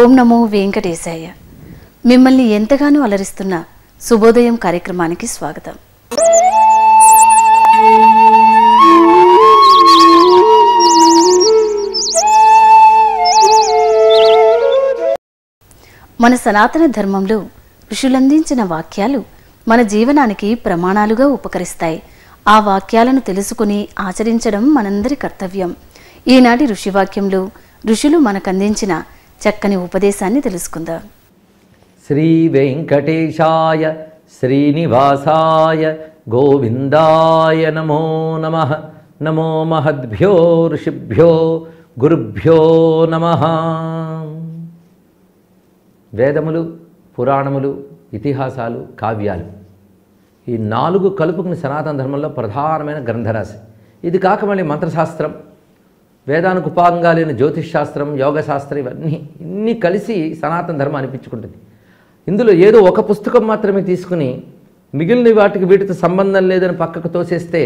ఓం నమో వెంకటేశాయ మిమ్మల్ని ఎంతగానో అలరిస్తున్న శుభోదయం కార్యక్రమానికి స్వాగతం మన సనాతన ధర్మంలో ఋషులందించిన వాక్యాలు మన జీవనానికి ప్రమాణాలుగా ఉపకరిస్తాయి ఆ వాక్యాలను తెలుసుకుని ఆచరించడం మనందరి కర్తవ్యం ఈనాటి ఋషివాక్యంలో ఋషులు మనకందించిన చక్కని ఉపదేశాన్ని తెలుసుకుందాం శ్రీ వెంకటేశాయ శ్రీనివాసాయ గోవిందాయ నమో నమ నమో మహద్భ్యో ఋషిభ్యో గురుభ్యో నమ వేదములు పురాణములు ఇతిహాసాలు కావ్యాలు ఈ నాలుగు కలుపుకుని సనాతన ధర్మంలో ప్రధానమైన గ్రంథరాశి ఇది కాక మళ్ళీ మంత్రశాస్త్రం వేదానికి ఉపాంగా లేని జ్యోతిష్ శాస్త్రం యోగ శాస్త్రం ఇవన్నీ ఇన్ని కలిసి సనాతన ధర్మం అనిపించుకుంటుంది ఇందులో ఏదో ఒక పుస్తకం మాత్రమే తీసుకుని మిగిలిన వాటికి వీటితో సంబంధం లేదని పక్కకు తోసేస్తే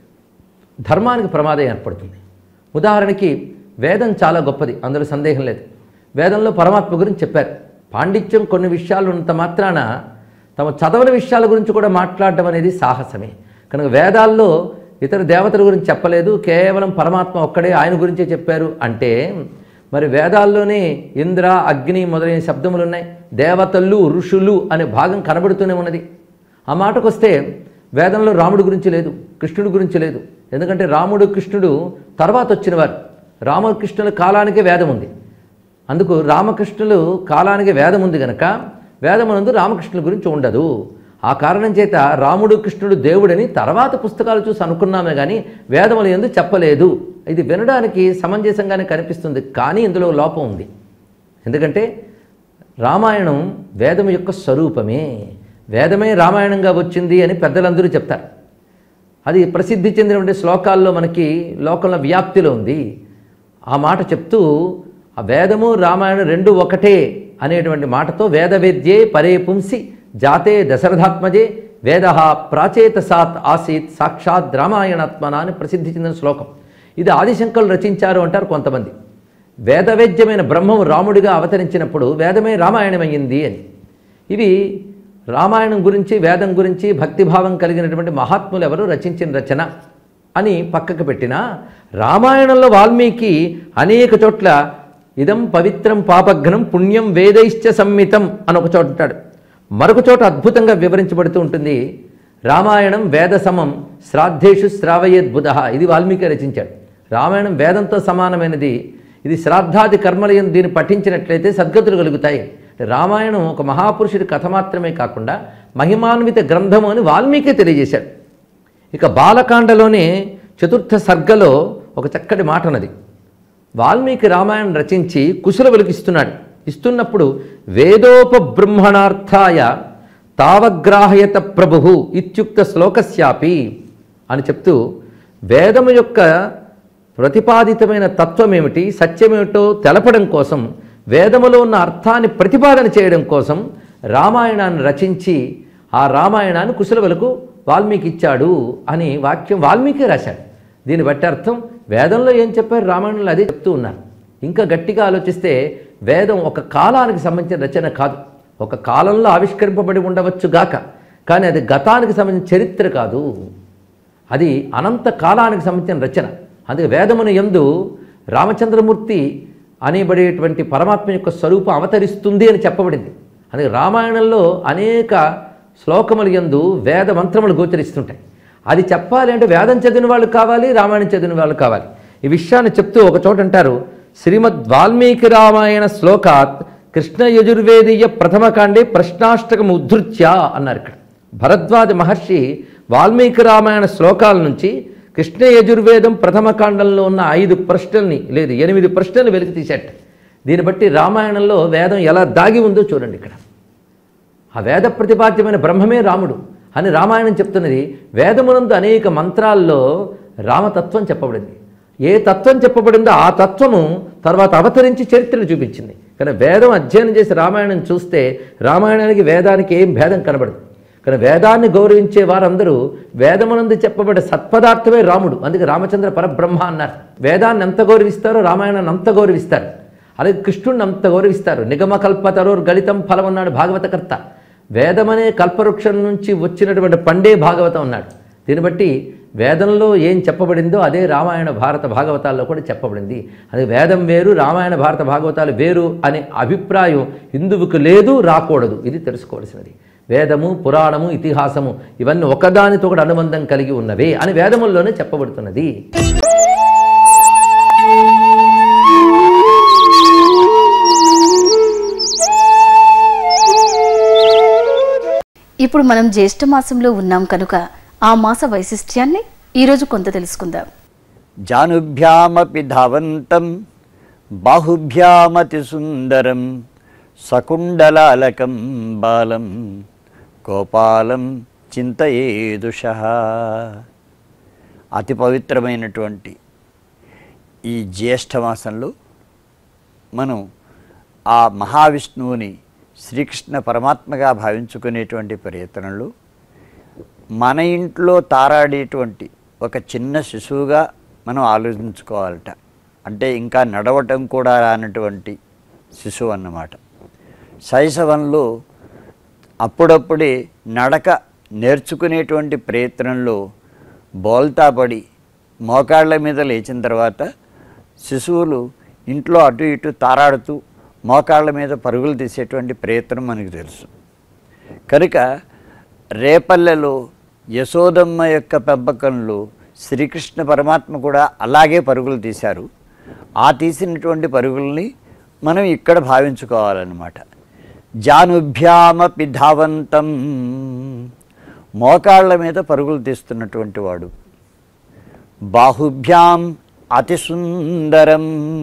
ధర్మానికి ప్రమాదం ఏర్పడుతుంది ఉదాహరణకి వేదం చాలా గొప్పది అందులో సందేహం లేదు వేదంలో పరమాత్మ గురించి చెప్పారు పాండిత్యం కొన్ని విషయాలు ఉన్నంత మాత్రాన తమ చదవని విషయాల గురించి కూడా మాట్లాడడం అనేది సాహసమే కనుక వేదాల్లో ఇతర దేవతల గురించి చెప్పలేదు కేవలం పరమాత్మ ఒక్కడే ఆయన గురించే చెప్పారు అంటే మరి వేదాల్లోనే ఇంద్ర అగ్ని మొదలైన శబ్దములు ఉన్నాయి దేవతలు ఋషులు అనే భాగం కనబడుతూనే ఉన్నది ఆ మాటకు వస్తే వేదంలో రాముడి గురించి లేదు కృష్ణుడి గురించి లేదు ఎందుకంటే రాముడు కృష్ణుడు తర్వాత వచ్చినవారు రామకృష్ణుల కాలానికే వేదం ఉంది అందుకు రామకృష్ణులు కాలానికి వేదం ఉంది గనక వేదమునందు రామకృష్ణుల గురించి ఉండదు ఆ కారణం చేత రాముడు కృష్ణుడు దేవుడని తర్వాత పుస్తకాలు చూసి అనుకున్నామే కానీ వేదములు ఎందుకు చెప్పలేదు ఇది వినడానికి సమంజసంగానే కనిపిస్తుంది కానీ ఇందులో లోపం ఉంది ఎందుకంటే రామాయణం వేదం యొక్క స్వరూపమే వేదమే రామాయణంగా వచ్చింది అని పెద్దలందరూ చెప్తారు అది ప్రసిద్ధి చెందినటువంటి శ్లోకాల్లో మనకి లోకంలో వ్యాప్తిలో ఉంది ఆ మాట చెప్తూ ఆ వేదము రామాయణం రెండు ఒకటే అనేటువంటి మాటతో వేదవేద్యే పరే పుంసి జాతే దశరథాత్మజే వేద ప్రాచేత సాత్ ఆసీత్ సాక్షాత్ రామాయణాత్మన అని ప్రసిద్ధి చెందిన శ్లోకం ఇది ఆదిశంకరులు రచించారు అంటారు కొంతమంది వేదవేద్యమైన బ్రహ్మము రాముడిగా అవతరించినప్పుడు వేదమే రామాయణమయ్యింది అని ఇవి రామాయణం గురించి వేదం గురించి భక్తిభావం కలిగినటువంటి మహాత్ములు ఎవరు రచించిన రచన అని పక్కకు పెట్టినా రామాయణంలో వాల్మీకి అనేక చోట్ల ఇదం పవిత్రం పాపఘ్నం పుణ్యం వేదైశ్చ సంమితం అని ఒక చోట ఉంటాడు మరొక చోట అద్భుతంగా వివరించబడుతూ ఉంటుంది రామాయణం వేద సమం శ్రాద్ధేషు శ్రావయేద్బుధ ఇది వాల్మీకి రచించాడు రామాయణం వేదంతో సమానమైనది ఇది శ్రాద్ధాది కర్మలయం దీన్ని పఠించినట్లయితే సద్గతులు కలుగుతాయి రామాయణం ఒక మహాపురుషుడి కథ మాత్రమే కాకుండా మహిమాన్విత గ్రంథము అని వాల్మీకి తెలియజేశాడు ఇక బాలకాండలోనే చతుర్థ సర్గలో ఒక చక్కటి మాట ఉన్నది వాల్మీకి రామాయణం రచించి కుశలవులకు ఇస్తున్నాడు ఇస్తున్నప్పుడు వేదోపబ్రహ్మణార్థాయ తావగ్రాహయత ప్రభు ఇత్యుక్త శ్లోకస్యాపి అని చెప్తూ వేదము యొక్క ప్రతిపాదితమైన తత్వం ఏమిటి సత్యమేమిటో తెలపడం కోసం వేదములో ఉన్న అర్థాన్ని ప్రతిపాదన చేయడం కోసం రామాయణాన్ని రచించి ఆ రామాయణాన్ని కుశలవులకు వాల్మీకి ఇచ్చాడు అని వాక్యం వాల్మీకి రాశాడు దీన్ని బట్టి అర్థం వేదంలో ఏం చెప్పారు రామాయణంలో అదే చెప్తూ ఉన్నారు ఇంకా గట్టిగా ఆలోచిస్తే వేదం ఒక కాలానికి సంబంధించిన రచన కాదు ఒక కాలంలో ఆవిష్కరింపబడి ఉండవచ్చు గాక కానీ అది గతానికి సంబంధించిన చరిత్ర కాదు అది అనంత కాలానికి సంబంధించిన రచన అందుకే వేదమును ఎందు రామచంద్రమూర్తి అనేబడేటువంటి పరమాత్మ యొక్క స్వరూపం అవతరిస్తుంది అని చెప్పబడింది అందుకే రామాయణంలో అనేక శ్లోకములు ఎందు వేద మంత్రములు గోచరిస్తుంటాయి అది చెప్పాలి అంటే వేదం చదివిన వాళ్ళు కావాలి రామాయణం చదివిన వాళ్ళు కావాలి ఈ విషయాన్ని చెప్తూ ఒక చోట అంటారు శ్రీమద్ వాల్మీకి రామాయణ శ్లోకాత్ కృష్ణ యజుర్వేదీయ ప్రథమకాండే ప్రశ్నాష్టకం ఉద్ధృత్య అన్నారు ఇక్కడ భరద్వాజ మహర్షి వాల్మీకి రామాయణ శ్లోకాల నుంచి కృష్ణ యజుర్వేదం ప్రథమ కాండంలో ఉన్న ఐదు ప్రశ్నల్ని లేదు ఎనిమిది ప్రశ్నలు వెలికి తీసేట దీన్ని బట్టి రామాయణంలో వేదం ఎలా దాగి ఉందో చూడండి ఇక్కడ ఆ వేద ప్రతిపాద్యమైన బ్రహ్మమే రాముడు అని రామాయణం చెప్తున్నది వేదమునందు అనేక మంత్రాల్లో రామతత్వం చెప్పబడింది ఏ తత్వం చెప్పబడిందో ఆ తత్వము తర్వాత అవతరించి చరిత్రను చూపించింది కానీ వేదం అధ్యయనం చేసి రామాయణం చూస్తే రామాయణానికి వేదానికి ఏం భేదం కనబడదు కానీ వేదాన్ని గౌరవించే వారందరూ వేదమునందు చెప్పబడే సత్పదార్థమే రాముడు అందుకే రామచంద్ర పరబ్రహ్మ అన్నారు వేదాన్ని ఎంత గౌరవిస్తారో రామాయణాన్ని అంత గౌరవిస్తారు అలాగే కృష్ణుడిని అంత గౌరవిస్తారు నిగమ కల్పతరోర్ గళితం ఫలం అన్నాడు భాగవతకర్త వేదమనే కల్పవృక్షం నుంచి వచ్చినటువంటి పండే భాగవతం అన్నాడు దీన్ని బట్టి వేదంలో ఏం చెప్పబడిందో అదే రామాయణ భారత భాగవతాల్లో కూడా చెప్పబడింది అది వేదం వేరు రామాయణ భారత భాగవతాలు వేరు అనే అభిప్రాయం హిందువుకు లేదు రాకూడదు ఇది తెలుసుకోవాల్సినది వేదము పురాణము ఇతిహాసము ఇవన్నీ ఒకదానితో ఒకటి అనుబంధం కలిగి ఉన్నవే అని వేదముల్లోనే చెప్పబడుతున్నది ఇప్పుడు మనం జ్యేష్ఠ మాసంలో ఉన్నాం కనుక ఆ మాస వైశిష్ట్యాన్ని ఈరోజు కొంత తెలుసుకుందాం జానుభ్యామపి ధావంతం బాహుభ్యామతి సుందరం సకుండలాలకం బాలం గోపాలం చింతయేదుష అతి పవిత్రమైనటువంటి ఈ జ్యేష్ఠ మాసంలో మనం ఆ మహావిష్ణువుని శ్రీకృష్ణ పరమాత్మగా భావించుకునేటువంటి ప్రయత్నంలో మన ఇంట్లో తారాడేటువంటి ఒక చిన్న శిశువుగా మనం ఆలోచించుకోవాలట అంటే ఇంకా నడవటం కూడా రానటువంటి శిశువు అన్నమాట శైశవంలో అప్పుడప్పుడే నడక నేర్చుకునేటువంటి ప్రయత్నంలో బోల్తాపడి మోకాళ్ళ మీద లేచిన తర్వాత శిశువులు ఇంట్లో అటు ఇటు తారాడుతూ మోకాళ్ళ మీద పరుగులు తీసేటువంటి ప్రయత్నం మనకు తెలుసు కనుక రేపల్లెలో యశోదమ్మ యొక్క పెంపకంలో శ్రీకృష్ణ పరమాత్మ కూడా అలాగే పరుగులు తీశారు ఆ తీసినటువంటి పరుగుల్ని మనం ఇక్కడ భావించుకోవాలన్నమాట జానుభ్యామపి ధావంతం మోకాళ్ళ మీద పరుగులు తీస్తున్నటువంటి వాడు బాహుభ్యాం అతి సుందరం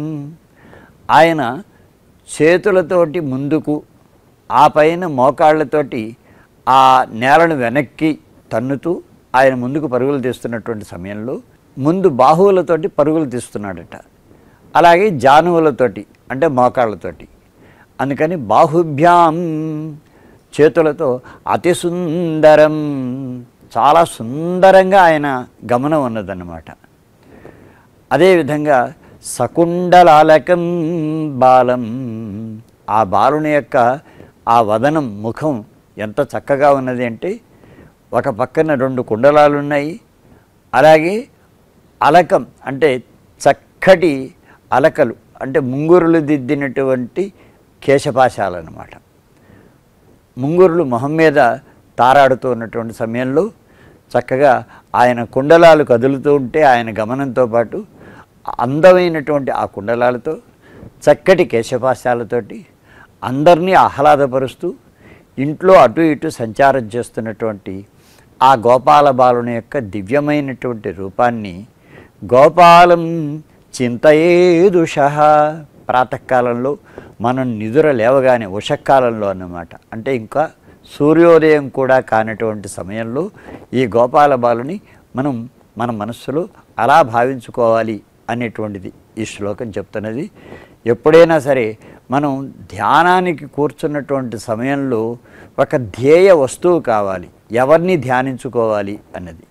ఆయన చేతులతోటి ముందుకు ఆ పైన మోకాళ్ళతోటి ఆ నేలను వెనక్కి తన్నుతూ ఆయన ముందుకు పరుగులు తీస్తున్నటువంటి సమయంలో ముందు బాహువులతోటి పరుగులు తీస్తున్నాడట అలాగే జానువులతోటి అంటే మోకాళ్ళతోటి అందుకని బాహుభ్యాం చేతులతో అతి సుందరం చాలా సుందరంగా ఆయన గమనం ఉన్నదన్నమాట అదేవిధంగా సకుండలాలకం బాలం ఆ బాలుని యొక్క ఆ వదనం ముఖం ఎంత చక్కగా ఉన్నది అంటే ఒక పక్కన రెండు కుండలాలు ఉన్నాయి అలాగే అలకం అంటే చక్కటి అలకలు అంటే ముంగురులు దిద్దినటువంటి కేశపాశాలు అన్నమాట ముంగురులు మొహం మీద తారాడుతూ ఉన్నటువంటి సమయంలో చక్కగా ఆయన కుండలాలు కదులుతూ ఉంటే ఆయన గమనంతో పాటు అందమైనటువంటి ఆ కుండలాలతో చక్కటి కేశపాశాలతోటి అందరినీ ఆహ్లాదపరుస్తూ ఇంట్లో అటు ఇటు సంచారం చేస్తున్నటువంటి ఆ గోపాల బాలుని యొక్క దివ్యమైనటువంటి రూపాన్ని గోపాలం చింతయేదుష ప్రాతకాలంలో మనం నిదుర లేవగానే ఉషకాలంలో అన్నమాట అంటే ఇంకా సూర్యోదయం కూడా కానటువంటి సమయంలో ఈ గోపాల బాలుని మనం మన మనస్సులో అలా భావించుకోవాలి అనేటువంటిది ఈ శ్లోకం చెప్తున్నది ఎప్పుడైనా సరే మనం ధ్యానానికి కూర్చున్నటువంటి సమయంలో ఒక ధ్యేయ వస్తువు కావాలి ఎవరిని ధ్యానించుకోవాలి అన్నది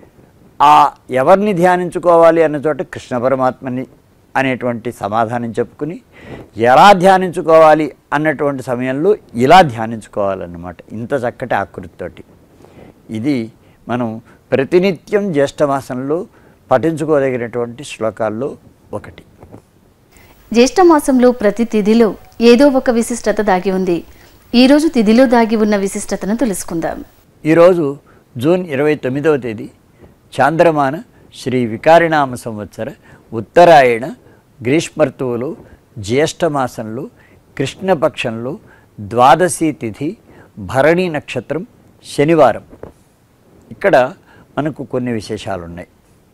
ఆ ఎవరిని ధ్యానించుకోవాలి అన్న చోట కృష్ణ పరమాత్మని అనేటువంటి సమాధానం చెప్పుకుని ఎలా ధ్యానించుకోవాలి అన్నటువంటి సమయంలో ఇలా ధ్యానించుకోవాలన్నమాట ఇంత చక్కటి ఆకృతితోటి ఇది మనం ప్రతినిత్యం జ్యేష్ఠమాసంలో పఠించుకోదగినటువంటి శ్లోకాల్లో ఒకటి జ్యేష్ఠ మాసంలో ప్రతి తిథిలో ఏదో ఒక విశిష్టత దాగి ఉంది ఈరోజు తిథిలో దాగి ఉన్న విశిష్టతను తెలుసుకుందాం ఈరోజు జూన్ ఇరవై తొమ్మిదవ తేదీ చాంద్రమాన శ్రీ వికారినామ సంవత్సర ఉత్తరాయణ గ్రీష్మర్తువులో జ్యేష్ఠమాసంలో కృష్ణపక్షంలో ద్వాదశి తిథి భరణి నక్షత్రం శనివారం ఇక్కడ మనకు కొన్ని విశేషాలు ఉన్నాయి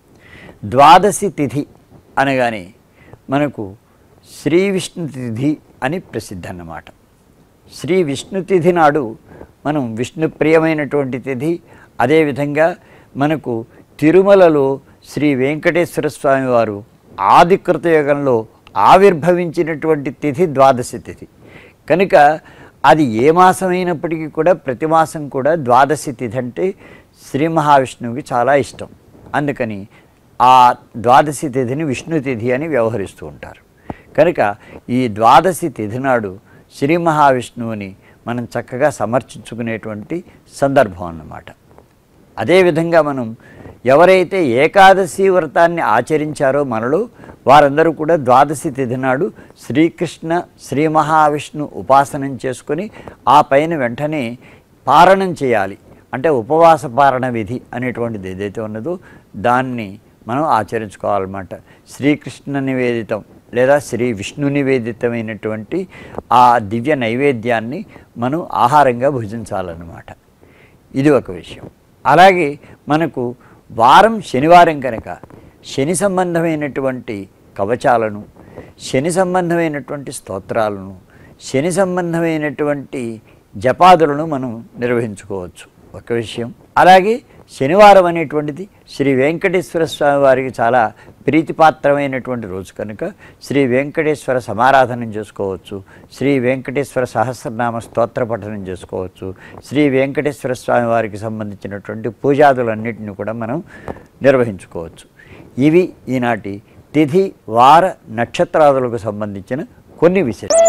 ద్వాదశి తిథి అనగానే మనకు శ్రీ విష్ణు తిథి అని ప్రసిద్ధి అన్నమాట శ్రీ విష్ణు తిథి నాడు మనం విష్ణు ప్రియమైనటువంటి తిథి అదేవిధంగా మనకు తిరుమలలో శ్రీ వెంకటేశ్వర స్వామి వారు ఆది కృతయుగంలో ఆవిర్భవించినటువంటి తిథి ద్వాదశి తిథి కనుక అది ఏ మాసం అయినప్పటికీ కూడా ప్రతి మాసం కూడా ద్వాదశి తిథి అంటే శ్రీ మహావిష్ణువుకి చాలా ఇష్టం అందుకని ఆ ద్వాదశి తిథిని విష్ణు తిథి అని వ్యవహరిస్తూ ఉంటారు కనుక ఈ ద్వాదశి తిథి నాడు శ్రీ మహావిష్ణువుని మనం చక్కగా సమర్చించుకునేటువంటి సందర్భం అన్నమాట అదేవిధంగా మనం ఎవరైతే ఏకాదశి వ్రతాన్ని ఆచరించారో మనలో వారందరూ కూడా ద్వాదశి తిథి నాడు శ్రీకృష్ణ శ్రీ మహావిష్ణు ఉపాసనం చేసుకొని ఆ పైన వెంటనే పారణం చేయాలి అంటే ఉపవాస పారణ విధి అనేటువంటిది ఏదైతే ఉన్నదో దాన్ని మనం ఆచరించుకోవాలన్నమాట శ్రీకృష్ణ నివేదితం లేదా శ్రీ విష్ణు నివేదితమైనటువంటి ఆ దివ్య నైవేద్యాన్ని మనం ఆహారంగా భుజించాలన్నమాట ఇది ఒక విషయం అలాగే మనకు వారం శనివారం కనుక శని సంబంధమైనటువంటి కవచాలను శని సంబంధమైనటువంటి స్తోత్రాలను శని సంబంధమైనటువంటి జపాదులను మనం నిర్వహించుకోవచ్చు ఒక విషయం అలాగే శనివారం అనేటువంటిది శ్రీ వెంకటేశ్వర స్వామి వారికి చాలా ప్రీతిపాత్రమైనటువంటి రోజు కనుక శ్రీ వెంకటేశ్వర సమారాధన చేసుకోవచ్చు శ్రీ వెంకటేశ్వర సహస్రనామ స్తోత్ర పఠనం చేసుకోవచ్చు శ్రీ వెంకటేశ్వర స్వామి వారికి సంబంధించినటువంటి పూజాదులన్నింటినీ కూడా మనం నిర్వహించుకోవచ్చు ఇవి ఈనాటి తిథి వార నక్షత్రాదులకు సంబంధించిన కొన్ని విశేషాలు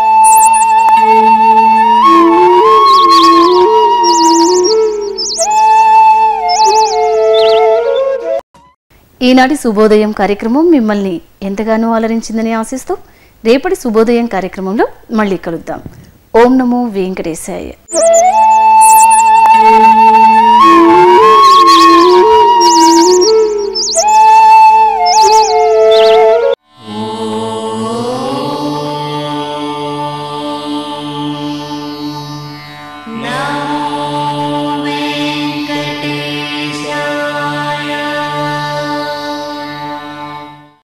ఈనాటి శుభోదయం కార్యక్రమం మిమ్మల్ని ఎంతగానో అలరించిందని ఆశిస్తూ రేపటి శుభోదయం కార్యక్రమంలో మళ్ళీ కలుద్దాం ఓం నమో వెంకటేశాయ